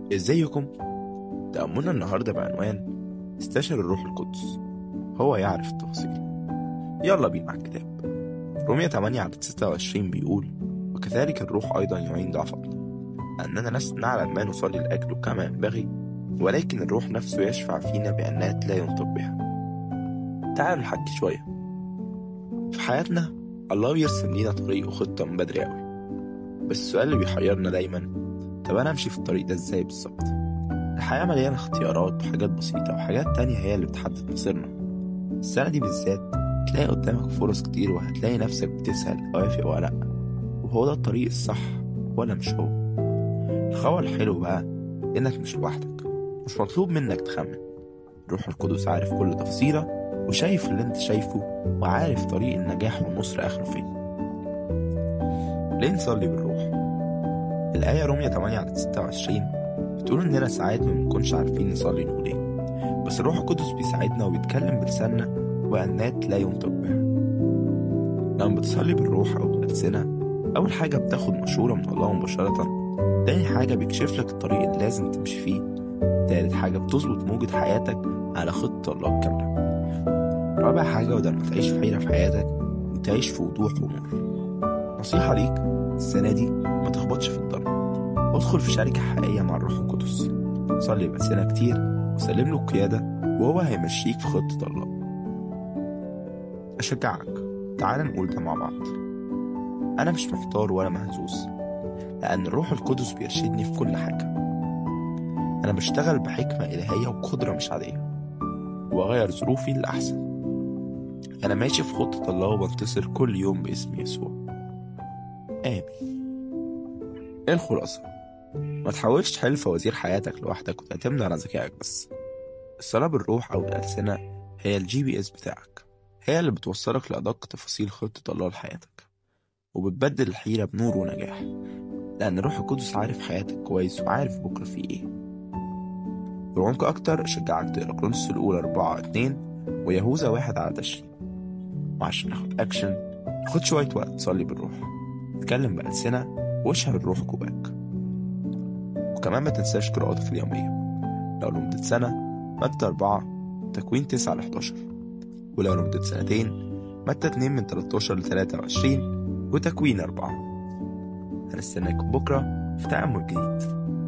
ازيكم؟ تأملنا النهاردة بعنوان استشر الروح القدس هو يعرف التفاصيل يلا بينا على الكتاب رومية 8 عدد 26 بيقول وكذلك الروح أيضا يعين ضعفنا أننا لسنا نعلم ما نصلي لأجله كما ينبغي ولكن الروح نفسه يشفع فينا بأنات لا ينطق بها تعالوا نحكي شوية في حياتنا الله بيرسم لينا طريق وخطة من بدري أوي بس السؤال اللي بيحيرنا دايما طب أنا أمشي في الطريق ده إزاي بالظبط؟ الحياة مليانة اختيارات وحاجات بسيطة وحاجات تانية هي اللي بتحدد مصيرنا السنة دي بالذات تلاقي قدامك فرص كتير وهتلاقي نفسك بتسأل أوافق ولا لأ وهو ده الطريق الصح ولا مش هو الخبر الحلو بقى إنك مش لوحدك مش مطلوب منك تخمن الروح القدس عارف كل تفصيلة وشايف اللي انت شايفه وعارف طريق النجاح والنصر آخره فين ليه نصلي بالروح؟ الآية رومية 8 عدد 26 بتقول إننا ساعات ما بنكونش عارفين نصلي نقول إيه بس الروح القدس بيساعدنا وبيتكلم بلساننا وأنات لا ينطق بها لما بتصلي بالروح أو بالألسنة أول حاجة بتاخد مشورة من الله مباشرة تاني حاجة بيكشف لك الطريق اللي لازم تمشي فيه تالت حاجة بتظبط موجة حياتك على خطة الله الكاملة رابع حاجة بدل ما تعيش في حيرة في حياتك تعيش في وضوح ونور نصيحة ليك السنة دي ما تخبطش في الضلمة وادخل في شركة حقيقية مع الروح القدس صلي بأسئلة كتير وسلم له القيادة وهو هيمشيك في خطة الله أشجعك تعال نقول ده مع بعض أنا مش محتار ولا مهزوز لأن الروح القدس بيرشدني في كل حاجة أنا بشتغل بحكمة إلهية وقدرة مش عادية وأغير ظروفي للأحسن أنا ماشي في خطة الله وبنتصر كل يوم باسم يسوع آمين إيه الخلاصة؟ ما تحاولش تحل فوازير حياتك لوحدك وتعتمد على ذكائك بس الصلاة بالروح أو الألسنة هي الجي بي إس بتاعك هي اللي بتوصلك لأدق تفاصيل خطة الله لحياتك وبتبدل الحيرة بنور ونجاح لأن الروح القدس عارف حياتك كويس وعارف بكرة فيه إيه بعمق أكتر أشجعك تقرا كورنثوس الأولى أربعة اتنين ويهوذا واحد على عشرين وعشان ناخد أكشن خد شوية وقت تصلي بالروح اتكلم بألسنة واشهر الروح جواك وكمان ما تنساش قراءاتك اليومية لو لمدة سنة متى أربعة تكوين تسعة لحداشر ولو لمدة سنتين متى اتنين من تلاتاشر لتلاتة وعشرين وتكوين أربعة هنستناكم بكرة في تأمل جديد